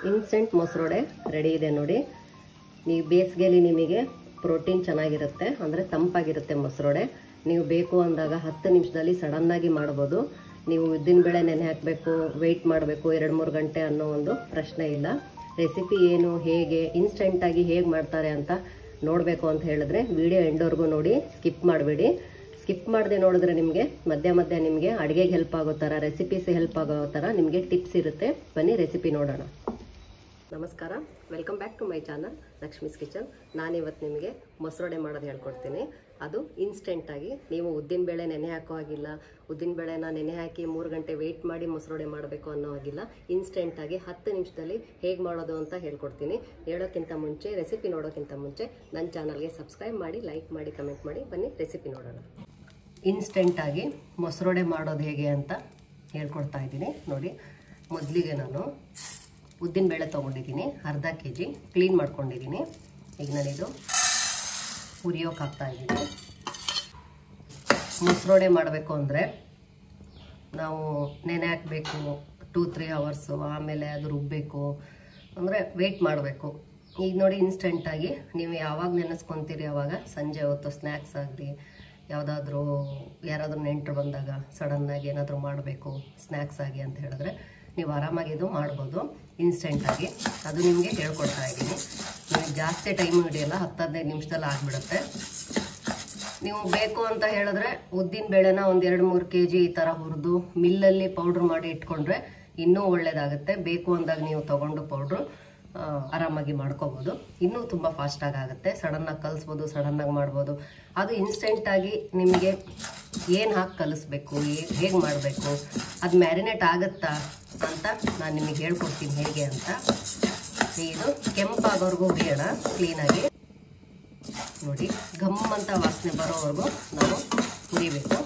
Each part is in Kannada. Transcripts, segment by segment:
ಇನ್ಸ್ಟೆಂಟ್ ಮೊಸರೊಡೆ ರೆಡಿ ಇದೆ ನೋಡಿ ನೀವು ಬೇಸಿಗೆಯಲ್ಲಿ ನಿಮಗೆ ಪ್ರೋಟೀನ್ ಚೆನ್ನಾಗಿರುತ್ತೆ ಅಂದರೆ ತಂಪಾಗಿರುತ್ತೆ ಮೊಸರೊಡೆ ನೀವು ಬೇಕು ಅಂದಾಗ ಹತ್ತು ನಿಮಿಷದಲ್ಲಿ ಸಡನ್ನಾಗಿ ಮಾಡ್ಬೋದು ನೀವು ಉದ್ದಿನಬೇಳೆ ನೆನೆ ಹಾಕಬೇಕು ವೆಯ್ಟ್ ಮಾಡಬೇಕು ಎರಡು ಮೂರು ಗಂಟೆ ಅನ್ನೋ ಒಂದು ಪ್ರಶ್ನೆ ಇಲ್ಲ ರೆಸಿಪಿ ಏನು ಹೇಗೆ ಇನ್ಸ್ಟೆಂಟಾಗಿ ಹೇಗೆ ಮಾಡ್ತಾರೆ ಅಂತ ನೋಡಬೇಕು ಅಂತ ಹೇಳಿದ್ರೆ ವಿಡಿಯೋ ಎಂಡವರೆಗೂ ನೋಡಿ ಸ್ಕಿಪ್ ಮಾಡಬೇಡಿ ಸ್ಕಿಪ್ ಮಾಡದೆ ನೋಡಿದ್ರೆ ನಿಮಗೆ ಮಧ್ಯ ಮಧ್ಯ ನಿಮಗೆ ಅಡುಗೆಗೆ ಹೆಲ್ಪ್ ಆಗೋ ಥರ ರೆಸಿಪೀಸ್ ಹೆಲ್ಪ್ ಆಗೋ ಥರ ನಿಮಗೆ ಟಿಪ್ಸ್ ಇರುತ್ತೆ ಬನ್ನಿ ರೆಸಿಪಿ ನೋಡೋಣ ನಮಸ್ಕಾರ welcome back to my channel Lakshmi's kitchen ನಾನಿವತ್ತು ನಿಮಗೆ ಮೊಸರೊಡೆ ಮಾಡೋದು ಹೇಳ್ಕೊಡ್ತೀನಿ ಅದು ಇನ್ಸ್ಟೆಂಟಾಗಿ ನೀವು ಉದ್ದಿನಬೇಳೆ ನೆನೆ ಹಾಕೋ ಹಾಗಿಲ್ಲ ಉದ್ದಿನಬೇಳೆನ ನೆನೆ ಹಾಕಿ ಮೂರು ಗಂಟೆ ವೆಯ್ಟ್ ಮಾಡಿ ಮೊಸರೊಡೆ ಮಾಡಬೇಕು ಅನ್ನೋ ಹಾಗಿಲ್ಲ ಇನ್ಸ್ಟೆಂಟಾಗಿ ಹತ್ತು ನಿಮಿಷದಲ್ಲಿ ಹೇಗೆ ಮಾಡೋದು ಅಂತ ಹೇಳ್ಕೊಡ್ತೀನಿ ಹೇಳೋಕ್ಕಿಂತ ಮುಂಚೆ ರೆಸಿಪಿ ನೋಡೋಕ್ಕಿಂತ ಮುಂಚೆ ನನ್ನ ಚಾನಲ್ಗೆ ಸಬ್ಸ್ಕ್ರೈಬ್ ಮಾಡಿ ಲೈಕ್ ಮಾಡಿ ಕಮೆಂಟ್ ಮಾಡಿ ಬನ್ನಿ ರೆಸಿಪಿ ನೋಡೋಣ ಇನ್ಸ್ಟೆಂಟಾಗಿ ಮೊಸರೊಡೆ ಮಾಡೋದು ಹೇಗೆ ಅಂತ ಹೇಳ್ಕೊಡ್ತಾ ಇದ್ದೀನಿ ನೋಡಿ ಮೊದಲಿಗೆ ನಾನು ಉದ್ದಿನಬೇಳೆ ತೊಗೊಂಡಿದ್ದೀನಿ ಅರ್ಧ ಕೆ ಜಿ ಕ್ಲೀನ್ ಮಾಡ್ಕೊಂಡಿದ್ದೀನಿ ಈಗ ನಾನಿದು ಹುರಿಯೋಕೆ ಹಾಕ್ತಾ ಇದ್ದೀನಿ ಮೊಸರೊಡೆ ಮಾಡಬೇಕು ಅಂದರೆ ನಾವು ನೆನೆ ಹಾಕಬೇಕು ಟೂ ತ್ರೀ ಅವರ್ಸು ಆಮೇಲೆ ಅದು ರುಬ್ಬಬೇಕು ಅಂದರೆ ವೆಯ್ಟ್ ಮಾಡಬೇಕು ಈಗ ನೋಡಿ ಇನ್ಸ್ಟೆಂಟಾಗಿ ನೀವು ಯಾವಾಗ ನೆನೆಸ್ಕೊತೀರಿ ಅವಾಗ ಸಂಜೆ ಹೊತ್ತು ಸ್ನ್ಯಾಕ್ಸ್ ಆಗಲಿ ಯಾವುದಾದ್ರೂ ಯಾರಾದರೂ ನೆಂಟರು ಬಂದಾಗ ಸಡನ್ನಾಗಿ ಏನಾದರೂ ಮಾಡಬೇಕು ಸ್ನ್ಯಾಕ್ಸ್ ಆಗಿ ಅಂತ ಹೇಳಿದ್ರೆ ನೀವು ಆರಾಮಾಗಿ ಇದು ಮಾಡ್ಬೋದು ಇನ್ಸ್ಟೆಂಟಾಗಿ ಅದು ನಿಮಗೆ ಹೇಳ್ಕೊಡ್ತಾ ಇದ್ದೀನಿ ನಿಮಗೆ ಜಾಸ್ತಿ ಟೈಮ್ ಹಿಡಿಯಲ್ಲ ಹತ್ತು ಹದಿನೈದು ನಿಮಿಷದಲ್ಲಿ ಆಗಿಬಿಡುತ್ತೆ ನೀವು ಬೇಕು ಅಂತ ಹೇಳಿದ್ರೆ ಉದ್ದಿನ ಬೇಳೆನ ಒಂದು ಎರಡು ಮೂರು ಕೆ ಜಿ ಈ ಥರ ಹುರಿದು ಮಿಲ್ಲಲ್ಲಿ ಪೌಡ್ರ್ ಮಾಡಿ ಇಟ್ಕೊಂಡ್ರೆ ಇನ್ನೂ ಒಳ್ಳೇದಾಗುತ್ತೆ ಬೇಕು ಅಂದಾಗ ನೀವು ತಗೊಂಡು ಪೌಡ್ರು ಆರಾಮಾಗಿ ಮಾಡ್ಕೋಬೋದು ಇನ್ನೂ ತುಂಬ ಫಾಸ್ಟಾಗಿ ಆಗುತ್ತೆ ಸಡನ್ನಾಗಿ ಕಲಿಸ್ಬೋದು ಸಡನ್ನಾಗಿ ಮಾಡ್ಬೋದು ಅದು ಇನ್ಸ್ಟೆಂಟಾಗಿ ನಿಮಗೆ ಏನು ಹಾಕಿ ಕಲಿಸ್ಬೇಕು ಹೇಗೆ ಮಾಡಬೇಕು ಅದು ಮ್ಯಾರಿನೇಟ್ ಆಗುತ್ತಾ ಅಂತ ನಾನು ನಿಮಗೆ ಹೇಳ್ಕೊಡ್ತೀನಿ ಹೇಗೆ ಅಂತ ಇದು ಕೆಂಪಾಗೋರ್ಗೂ ಹುರಿಯೋಣ ಕ್ಲೀನಾಗಿ ನೋಡಿ ಘಮ್ ಅಂತ ವಾಸನೆ ಬರೋವರೆಗೂ ನಾವು ಹುರಿಬೇಕು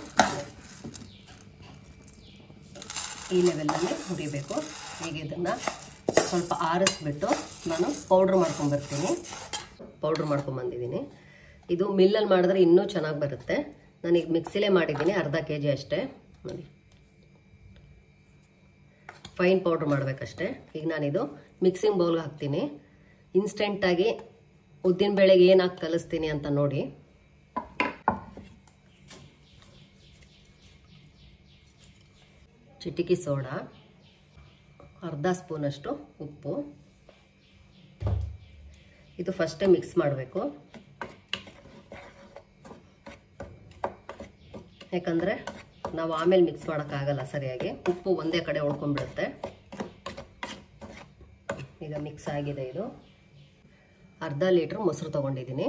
ಈ ಲೆವೆಲಲ್ಲಿ ಹುರಿಬೇಕು ಈಗ ಇದನ್ನು ಸ್ವಲ್ಪ ಆರಿಸ್ಬಿಟ್ಟು ನಾನು ಪೌಡ್ರ್ ಮಾಡ್ಕೊಂಬರ್ತೀನಿ ಪೌಡ್ರ್ ಮಾಡ್ಕೊಂಬಂದಿದ್ದೀನಿ ಇದು ಮಿಲ್ಲಲ್ಲಿ ಮಾಡಿದ್ರೆ ಇನ್ನೂ ಚೆನ್ನಾಗಿ ಬರುತ್ತೆ ನಾನೀಗ ಮಿಕ್ಸಿಲೇ ಮಾಡಿದ್ದೀನಿ ಅರ್ಧ ಕೆ ಜಿ ಅಷ್ಟೇ ನೋಡಿ ಫೈನ್ ಪೌಡ್ರ್ ಮಾಡಬೇಕಷ್ಟೇ ಈಗ ನಾನಿದು ಮಿಕ್ಸಿಂಗ್ ಬೌಲ್ಗೆ ಹಾಕ್ತೀನಿ ಇನ್ಸ್ಟೆಂಟಾಗಿ ಉದ್ದಿನ ಬೇಳೆಗೆ ಏನು ಹಾಕಿ ಕಲಿಸ್ತೀನಿ ಅಂತ ನೋಡಿ ಚಿಟಿಕಿ ಸೋಡಾ ಅರ್ಧ ಸ್ಪೂನಷ್ಟು ಉಪ್ಪು ಇದು ಫಸ್ಟೇ ಮಿಕ್ಸ್ ಮಾಡಬೇಕು ಯಾಕಂದರೆ ನಾವು ಆಮೇಲೆ ಮಿಕ್ಸ್ ಮಾಡೋಕ್ಕಾಗಲ್ಲ ಸರಿಯಾಗಿ ಉಪ್ಪು ಒಂದೇ ಕಡೆ ಉಳ್ಕೊಂಡ್ಬಿಡುತ್ತೆ ಈಗ ಮಿಕ್ಸ್ ಆಗಿದೆ ಇದು ಅರ್ಧ ಲೀಟ್ರ್ ಮೊಸರು ತೊಗೊಂಡಿದ್ದೀನಿ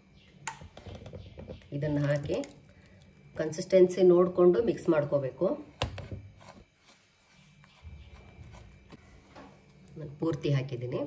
ಇದನ್ನು ಹಾಕಿ ಕನ್ಸಿಸ್ಟೆನ್ಸಿ ನೋಡಿಕೊಂಡು ಮಿಕ್ಸ್ ಮಾಡ್ಕೋಬೇಕು ನಾನು ಪೂರ್ತಿ ಹಾಕಿದ್ದೀನಿ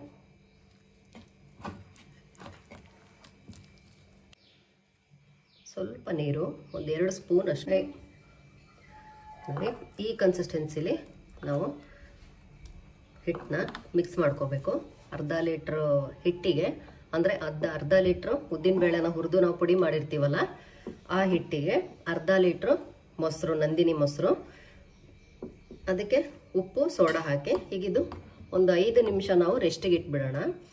ಸ್ವಲ್ಪ ನೀರು ಒಂದೆರಡು ಸ್ಪೂನ್ ಅಷ್ಟೇ ನೋಡಿ ಈ ಕನ್ಸಿಸ್ಟೆನ್ಸಿಲಿ ನಾವು ಹಿಟ್ಟನ್ನ ಮಿಕ್ಸ್ ಮಾಡ್ಕೋಬೇಕು ಅರ್ಧ ಲೀಟ್ರ್ ಹಿಟ್ಟಿಗೆ ಅಂದರೆ ಅರ್ಧ ಅರ್ಧ ಲೀಟ್ರು ಉದ್ದಿನಬೇಳೆನ ಹುರಿದು ನಾವು ಪುಡಿ ಮಾಡಿರ್ತೀವಲ್ಲ ಆ ಹಿಟ್ಟಿಗೆ ಅರ್ಧ ಲೀಟ್ರು ಮೊಸರು ನಂದಿನಿ ಮೊಸರು ಅದಕ್ಕೆ ಉಪ್ಪು ಸೋಡಾ ಹಾಕಿ ಹೀಗಿದು ಒಂದು ಐದು ನಿಮಿಷ ನಾವು ರೆಸ್ಟಿಗೆ ಇಟ್ಬಿಡೋಣ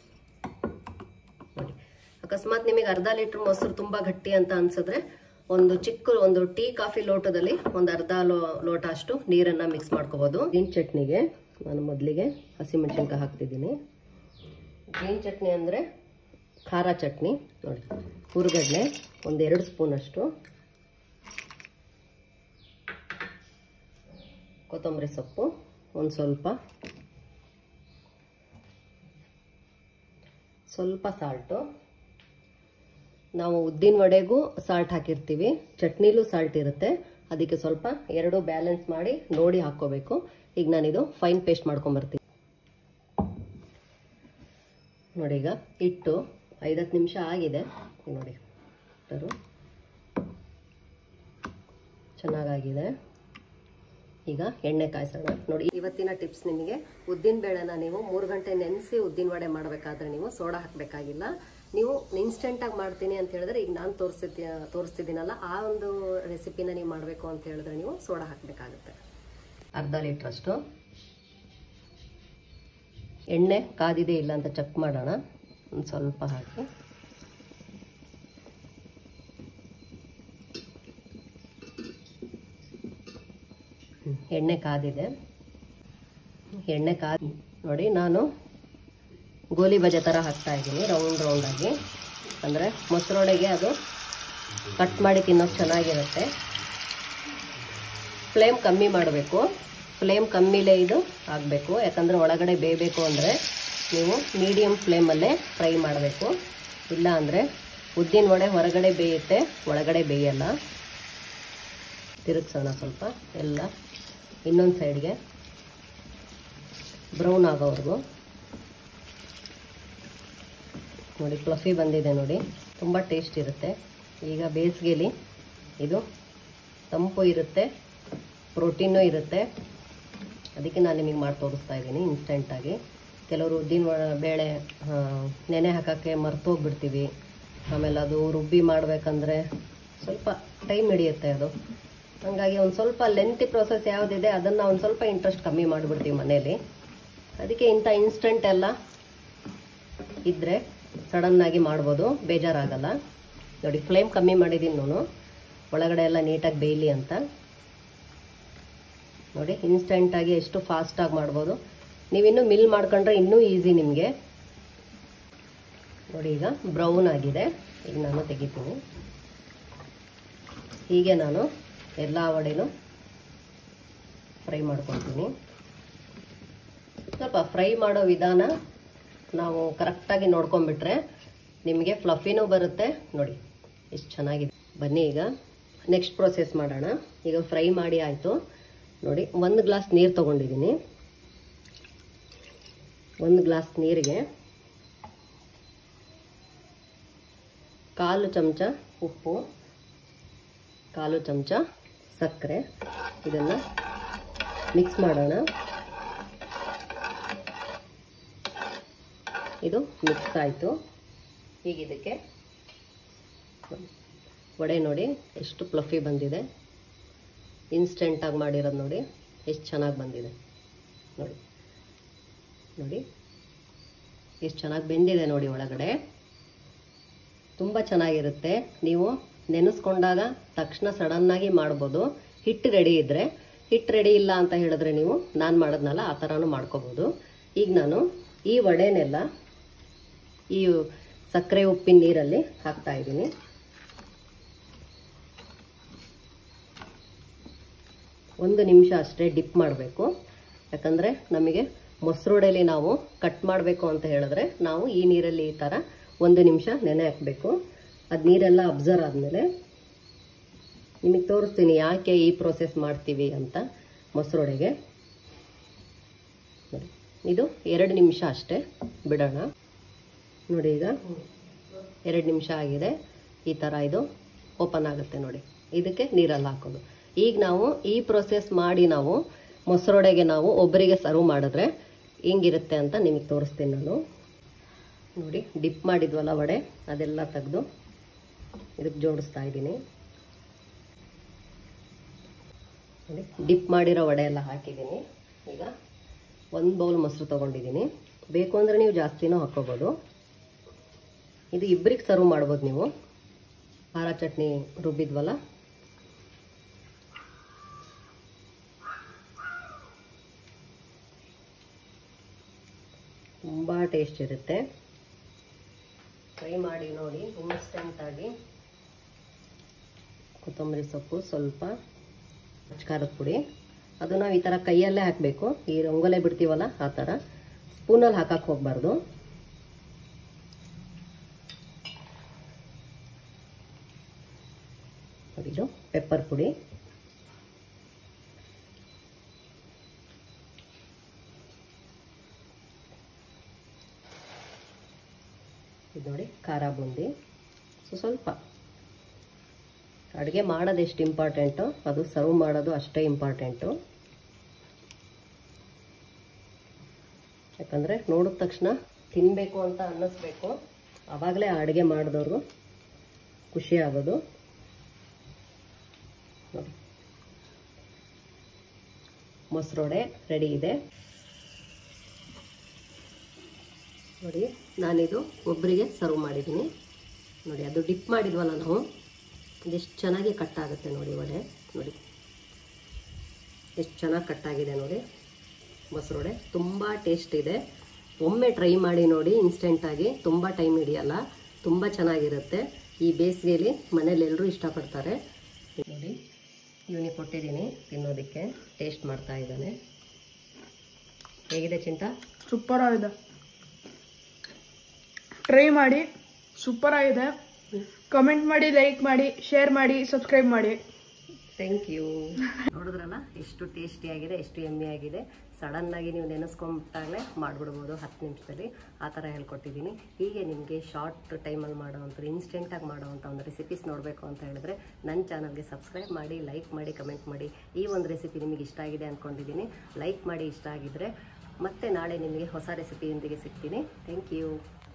ನೋಡಿ ಅಕಸ್ಮಾತ್ ನಿಮಗೆ ಅರ್ಧ ಲೀಟ್ರ್ ಮೊಸರು ತುಂಬ ಗಟ್ಟಿ ಅಂತ ಅನ್ಸಿದ್ರೆ ಒಂದು ಚಿಕ್ಕ ಒಂದು ಟೀ ಕಾಫಿ ಲೋಟದಲ್ಲಿ ಒಂದು ಅರ್ಧ ಲೋ ಲೋಟ ಅಷ್ಟು ನೀರನ್ನು ಮಿಕ್ಸ್ ಮಾಡ್ಕೋಬೋದು ಗ್ರೀನ್ ಚಟ್ನಿಗೆ ನಾನು ಮೊದಲಿಗೆ ಹಸಿಮೆಣಸಿನ್ಕಾಯಿ ಹಾಕ್ತಿದ್ದೀನಿ ಗ್ರೀನ್ ಚಟ್ನಿ ಅಂದರೆ ಖಾರ ಚಟ್ನಿ ನೋಡಿ ಹುರುಗಡ್ಲೆ ಒಂದೆರಡು ಸ್ಪೂನಷ್ಟು ಕೊತ್ತಂಬರಿ ಸೊಪ್ಪು ಒಂದು ಸ್ವಲ್ಪ ಸ್ವಲ್ಪ ಸಾಲ್ಟು ನಾವು ಉದ್ದಿನ ವಡೆಗೂ ಸಾಲ್ಟ್ ಹಾಕಿರ್ತೀವಿ ಚಟ್ನಿಲೂ ಸಾಲ್ಟ್ ಇರುತ್ತೆ ಅದಕ್ಕೆ ಸ್ವಲ್ಪ ಎರಡು ಬ್ಯಾಲೆನ್ಸ್ ಮಾಡಿ ನೋಡಿ ಹಾಕ್ಕೋಬೇಕು ಈಗ ನಾನಿದು ಫೈನ್ ಪೇಸ್ಟ್ ಮಾಡ್ಕೊಂಬರ್ತೀನಿ ನೋಡಿ ಈಗ ಇಟ್ಟು ಐದತ್ತು ನಿಮಿಷ ಆಗಿದೆ ನೋಡಿ ಇಟ್ಟರು ಚೆನ್ನಾಗಾಗಿದೆ ಈಗ ಎಣ್ಣೆ ಕಾಯಿಸೋಣ ನೋಡಿ ಇವತ್ತಿನ ಟಿಪ್ಸ್ ನಿಮಗೆ ಉದ್ದಿನ ಬೇಳೆನ ನೀವು ಮೂರು ಗಂಟೆ ನೆನೆಸಿ ಉದ್ದಿನ ವಡೆ ಮಾಡಬೇಕಾದ್ರೆ ನೀವು ಸೋಡಾ ಹಾಕಬೇಕಾಗಿಲ್ಲ ನೀವು ಇನ್ಸ್ಟೆಂಟಾಗಿ ಮಾಡ್ತೀನಿ ಅಂತ ಹೇಳಿದ್ರೆ ಈಗ ನಾನು ತೋರಿಸ್ತಿ ತೋರಿಸ್ತಿದ್ದೀನಲ್ಲ ಆ ಒಂದು ರೆಸಿಪಿನ ನೀವು ಮಾಡಬೇಕು ಅಂತ ಹೇಳಿದ್ರೆ ನೀವು ಸೋಡಾ ಹಾಕಬೇಕಾಗುತ್ತೆ ಅರ್ಧ ಲೀಟ್ರಷ್ಟು ಎಣ್ಣೆ ಕಾದಿದೆ ಇಲ್ಲ ಅಂತ ಚೆಕ್ ಮಾಡೋಣ ಒಂದು ಸ್ವಲ್ಪ ಹಾಕಿ ಹ್ಮ್, ಎಣ್ಣೆ ಕಾದಿದೆ ಎಣ್ಣೆ ಕಾದಿ ನೋಡಿ ನಾನು ಗೋಲಿ ಬಜೆ ಥರ ಹಾಕ್ತಾ ಇದ್ದೀನಿ ರೌಂಡ್ ರೌಂಡಾಗಿ ಅಂದರೆ ಮೊಸರೊಡೆಗೆ ಅದು ಕಟ್ ಮಾಡಿ ತಿನ್ನೋಕೆ ಚೆನ್ನಾಗಿರುತ್ತೆ ಫ್ಲೇಮ್ ಕಮ್ಮಿ ಮಾಡಬೇಕು ಫ್ಲೇಮ್ ಕಮ್ಮಿಲೇ ಇದು ಆಗಬೇಕು ಯಾಕಂದರೆ ಒಳಗಡೆ ಬೇಯಬೇಕು ಅಂದರೆ ನೀವು ಮೀಡಿಯಮ್ ಫ್ಲೇಮಲ್ಲೇ ಫ್ರೈ ಮಾಡಬೇಕು ಇಲ್ಲ ಅಂದರೆ ಉದ್ದಿನ ವಡೆ ಹೊರಗಡೆ ಬೇಯುತ್ತೆ ಒಳಗಡೆ ಬೇಯಲ್ಲ ತಿರುಗಿಸೋಣ ಸ್ವಲ್ಪ ಎಲ್ಲ ಇನ್ನೊಂದು ಸೈಡ್ಗೆ ಬ್ರೌನ್ ಆಗೋವರೆಗೂ ನೋಡಿ ಫ್ಲಫಿ ಬಂದಿದೆ ನೋಡಿ ತುಂಬ ಟೇಸ್ಟ್ ಇರುತ್ತೆ ಈಗ ಬೇಸಿಗೆಲಿ ಇದು ತಂಪು ಇರುತ್ತೆ ಪ್ರೋಟೀನು ಇರುತ್ತೆ ಅದಕ್ಕೆ ನಾನು ನಿಮಗೆ ಮಾಡಿ ತೋರಿಸ್ತಾ ಇದ್ದೀನಿ ಇನ್ಸ್ಟೆಂಟಾಗಿ ಕೆಲವರು ಉದ್ದಿನ ವ- ಬೇಳೆ ಆ, ನೆನೆ ಹಾಕೋಕ್ಕೆ ಮರ್ತೋಗ್ಬಿಡ್ತೀವಿ ಆಮೇಲೆ ಅದು ರುಬ್ಬಿ ಮಾಡಬೇಕಂದ್ರೆ ಸ್ವಲ್ಪ ಟೈಮ್ ಹಿಡಿಯುತ್ತೆ ಅದು ಹಾಗಾಗಿ ಒಂದು ಸ್ವಲ್ಪ ಲೆಂತಿ ಪ್ರೊಸೆಸ್ ಯಾವುದಿದೆ ಅದನ್ನು ಒಂದು ಸ್ವಲ್ಪ ಇಂಟ್ರೆಸ್ಟ್ ಕಮ್ಮಿ ಮಾಡಿಬಿಡ್ತೀವಿ ಮನೇಲಿ ಅದಕ್ಕೆ ಇಂಥ ಇನ್ಸ್ಟೆಂಟ್ ಎಲ್ಲ ಇದ್ದರೆ ಸಡನ್ನಾಗಿ ಮಾಡ್ಬೋದು ಬೇಜಾರಾಗಲ್ಲ ನೋಡಿ ಫ್ಲೇಮ್ ಕಮ್ಮಿ ಮಾಡಿದ್ದೀನಿ ನಾನು ಒಳಗಡೆ ಎಲ್ಲ ನೀಟಾಗಿ ಬೇಯಲಿ ಅಂತ ನೋಡಿ ಇನ್ಸ್ಟೆಂಟಾಗಿ ಎಷ್ಟು ಫಾಸ್ಟಾಗಿ ಮಾಡ್ಬೋದು ನೀವಿನ್ನೂ ಮಿಲ್ ಮಾಡ್ಕೊಂಡ್ರೆ ಇನ್ನೂ ಈಸಿ ನಿಮಗೆ ನೋಡಿ ಈಗ ಬ್ರೌನ್ ಆಗಿದೆ ಈಗ ನಾನು ತೆಗಿತೀನಿ ಹೀಗೆ ನಾನು ಎಲ್ಲ ವಡೆನೂ ಫ್ರೈ ಮಾಡ್ಕೊತೀನಿ ಸ್ವಲ್ಪ ಫ್ರೈ ಮಾಡೋ ವಿಧಾನ ನಾವು ಕರೆಕ್ಟಾಗಿ ನೋಡ್ಕೊಂಡ್ಬಿಟ್ರೆ ನಿಮಗೆ ಫ್ಲಫಿನೂ ಬರುತ್ತೆ ನೋಡಿ ಎಷ್ಟು ಚೆನ್ನಾಗಿದೆ ಬನ್ನಿ ಈಗ ನೆಕ್ಸ್ಟ್ ಪ್ರೊಸೆಸ್ ಮಾಡೋಣ ಈಗ ಫ್ರೈ ಮಾಡಿ ಆಯಿತು ನೋಡಿ ಒಂದು ಗ್ಲಾಸ್ ನೀರು ತೊಗೊಂಡಿದ್ದೀನಿ ಒಂದು ಗ್ಲಾಸ್ ನೀರಿಗೆ ಕಾಲು ಚಮಚ ಉಪ್ಪು ಕಾಲು ಚಮಚ ಸಕ್ಕರೆ ಇದನ್ನು ಮಿಕ್ಸ್ ಮಾಡೋಣ ಇದು ಮಿಕ್ಸ್ ಆಯಿತು ಈಗ ಇದಕ್ಕೆ ವಡೆ ನೋಡಿ ಎಷ್ಟು ಪ್ಲಫಿ ಬಂದಿದೆ ಇನ್ಸ್ಟೆಂಟಾಗಿ ಮಾಡಿರೋದು ನೋಡಿ ಎಷ್ಟು ಚೆನ್ನಾಗಿ ಬಂದಿದೆ ನೋಡಿ ನೋಡಿ ಎಷ್ಟು ಚೆನ್ನಾಗಿ ಬೆಂದಿದೆ ನೋಡಿ ಒಳಗಡೆ ತುಂಬ ಚೆನ್ನಾಗಿರುತ್ತೆ ನೀವು ನೆನೆಸ್ಕೊಂಡಾಗ ತಕ್ಷಣ ಸಡನ್ನಾಗಿ ಮಾಡ್ಬೋದು ಹಿಟ್ಟು ರೆಡಿ ಇದ್ದರೆ ಹಿಟ್ಟು ರೆಡಿ ಇಲ್ಲ ಅಂತ ಹೇಳಿದ್ರೆ ನೀವು ನಾನು ಮಾಡೋದ್ನಲ್ಲ ಆ ಥರನೂ ಮಾಡ್ಕೋಬೋದು ಈಗ ನಾನು ಈ ವಡೆನೆಲ್ಲ ಈ ಸಕ್ಕರೆ ಉಪ್ಪಿನ ನೀರಲ್ಲಿ ಹಾಕ್ತಾ ಇದ್ದೀನಿ ಒಂದು ನಿಮಿಷ ಅಷ್ಟೇ ಡಿಪ್ ಮಾಡಬೇಕು ಯಾಕಂದರೆ ನಮಗೆ ಮೊಸರುಡೆಲಿ ನಾವು ಕಟ್ ಮಾಡಬೇಕು ಅಂತ ಹೇಳಿದ್ರೆ ನಾವು ಈ ನೀರಲ್ಲಿ ಈ ಥರ ಒಂದು ನಿಮಿಷ ನೆನೆ ಹಾಕಬೇಕು ಅದು ನೀರೆಲ್ಲ ಅಬ್ಸರ್ವ್ ಆದಮೇಲೆ ನಿಮಗೆ ತೋರಿಸ್ತೀನಿ ಯಾಕೆ ಈ ಪ್ರೋಸೆಸ್ ಮಾಡ್ತೀವಿ ಅಂತ ಮೊಸರೊಡೆಗೆ ನೋಡಿ ಇದು ಎರಡು ನಿಮಿಷ ಅಷ್ಟೇ ಬಿಡೋಣ ನೋಡಿ ಈಗ ಎರಡು ನಿಮಿಷ ಆಗಿದೆ ಈ ಥರ ಇದು ಓಪನ್ ಆಗುತ್ತೆ ನೋಡಿ ಇದಕ್ಕೆ ನೀರಲ್ಲಿ ಹಾಕೋದು ಈಗ ನಾವು ಈ ಪ್ರೊಸೆಸ್ ಮಾಡಿ ನಾವು ಮೊಸರೊಡೆಗೆ ನಾವು ಒಬ್ಬರಿಗೆ ಸರ್ವ್ ಮಾಡಿದ್ರೆ ಹಿಂಗಿರುತ್ತೆ ಅಂತ ನಿಮಗೆ ತೋರಿಸ್ತೀನಿ ನಾನು ನೋಡಿ ಡಿಪ್ ಮಾಡಿದ್ವಲ್ಲ ವಡೆ ಅದೆಲ್ಲ ತೆಗೆದು ಇದಕ್ಕೆ ಜೋಡಿಸ್ತಾ ಇದ್ದೀನಿ ನೋಡಿ ಡಿಪ್ ಮಾಡಿರೋ ವಡೆ ಎಲ್ಲ ಹಾಕಿದ್ದೀನಿ ಈಗ ಒಂದು ಬೌಲ್ ಮೊಸರು ತೊಗೊಂಡಿದ್ದೀನಿ ಬೇಕು ಅಂದರೆ ನೀವು ಜಾಸ್ತಿನೂ ಹಾಕ್ಕೋಬೋದು ಇದು ಇಬ್ಬರಿಗೆ ಸರ್ವ್ ಮಾಡ್ಬೋದು ನೀವು ಖಾರ ಚಟ್ನಿ ರುಬ್ಬಿದ್ವಲ್ಲ ತುಂಬ ಟೇಸ್ಟ್ ಇರುತ್ತೆ ಟ್ರೈ ಮಾಡಿ ನೋಡಿ ಇನ್ಸ್ಟೆಂಟಾಗಿ ಕೊತ್ತಂಬರಿ ಸೊಪ್ಪು ಸ್ವಲ್ಪ ಖಾರದ ಪುಡಿ ಅದು ನಾವು ಈ ಥರ ಕೈಯಲ್ಲೇ ಹಾಕಬೇಕು ಈ ರಂಗೋಲೆ ಬಿಡ್ತೀವಲ್ಲ ಆ ಥರ ಸ್ಪೂನಲ್ಲಿ ಹಾಕಕ್ಕೆ ಹೋಗ್ಬಾರ್ದು ಇದು ಪೆಪ್ಪರ್ ಪುಡಿ ಇದು ನೋಡಿ ಖಾರ ಬೂಂದಿ ಸೊ ಸ್ವಲ್ಪ ಅಡುಗೆ ಮಾಡೋದು ಎಷ್ಟು ಇಂಪಾರ್ಟೆಂಟು ಅದು ಸರ್ವ್ ಮಾಡೋದು ಅಷ್ಟೇ ಇಂಪಾರ್ಟೆಂಟು ಯಾಕಂದರೆ ನೋಡಿದ ತಕ್ಷಣ ತಿನ್ನಬೇಕು ಅಂತ ಅನ್ನಿಸ್ಬೇಕು ಆವಾಗಲೇ ಅಡುಗೆ ಮಾಡಿದವ್ರಿಗೂ ಖುಷಿ ಆಗೋದು ನೋಡಿ ಮೊಸರೊಡೆ ರೆಡಿ ಇದೆ ನೋಡಿ ನಾನಿದು ಒಬ್ಬರಿಗೆ ಸರ್ವ್ ಮಾಡಿದ್ದೀನಿ ನೋಡಿ ಅದು ಡಿಪ್ ಮಾಡಿದ್ವಲ್ಲ ನಾವು ಇದೆಷ್ಟು ಚೆನ್ನಾಗಿ ಕಟ್ ಆಗುತ್ತೆ ನೋಡಿ ವಡೆ ನೋಡಿ ಎಷ್ಟು ಚೆನ್ನಾಗಿ ಕಟ್ಟಾಗಿದೆ ನೋಡಿ ಮೊಸರೊಡೆ ತುಂಬ ಟೇಸ್ಟ್ ಇದೆ ಒಮ್ಮೆ ಟ್ರೈ ಮಾಡಿ ನೋಡಿ ಇನ್ಸ್ಟೆಂಟಾಗಿ ತುಂಬ ಟೈಮ್ ಹಿಡಿಯಲ್ಲ ತುಂಬ ಚೆನ್ನಾಗಿರುತ್ತೆ ಈ ಬೇಸಿಗೆಯಲ್ಲಿ ಮನೇಲಿ ಎಲ್ಲರೂ ಇಷ್ಟಪಡ್ತಾರೆ ನೋಡಿ ಇವನಿಗೆ ಕೊಟ್ಟಿದ್ದೀನಿ ತಿನ್ನೋದಕ್ಕೆ ಟೇಸ್ಟ್ ಮಾಡ್ತಾ ಇದ್ದಾನೆ ಹೇಗಿದೆ ಚಿಂಟ ಸೂಪರ್ ಆಗಿದೆ ಟ್ರೈ ಮಾಡಿ ಸೂಪರ್ ಆಗಿದೆ ಕಮೆಂಟ್ ಮಾಡಿ ಲೈಕ್ ಮಾಡಿ ಶೇರ್ ಮಾಡಿ ಸಬ್ಸ್ಕ್ರೈಬ್ ಮಾಡಿ ಥ್ಯಾಂಕ್ ಯು ನೋಡಿದ್ರಲ್ಲ ಎಷ್ಟು ಟೇಸ್ಟಿಯಾಗಿದೆ ಎಷ್ಟು ಎಮ್ಮೆ ಆಗಿದೆ ಸಡನ್ನಾಗಿ ನೀವು ನೆನೆಸ್ಕೊಂಬಿಟ್ಟಾಗಲೇ ಮಾಡಿಬಿಡ್ಬೋದು ಹತ್ತು ನಿಮಿಷದಲ್ಲಿ ಆ ಥರ ಹೇಳ್ಕೊಟ್ಟಿದ್ದೀನಿ ಹೀಗೆ ನಿಮಗೆ ಶಾರ್ಟ್ ಟೈಮಲ್ಲಿ ಮಾಡೋವಂಥದ್ದು ಇನ್ಸ್ಟೆಂಟಾಗಿ ಮಾಡೋವಂಥ ಒಂದು ರೆಸಿಪೀಸ್ ನೋಡಬೇಕು ಅಂತ ಹೇಳಿದ್ರೆ ನನ್ನ ಚಾನಲ್ಗೆ ಸಬ್ಸ್ಕ್ರೈಬ್ ಮಾಡಿ ಲೈಕ್ ಮಾಡಿ ಕಮೆಂಟ್ ಮಾಡಿ ಈ ಒಂದು ರೆಸಿಪಿ ನಿಮಗೆ ಇಷ್ಟ ಆಗಿದೆ ಅಂದ್ಕೊಂಡಿದ್ದೀನಿ ಲೈಕ್ ಮಾಡಿ ಇಷ್ಟ ಆಗಿದ್ದರೆ ಮತ್ತೆ ನಾಳೆ ನಿಮಗೆ ಹೊಸ ರೆಸಿಪಿಯೊಂದಿಗೆ ಸಿಗ್ತೀನಿ ಥ್ಯಾಂಕ್ ಯು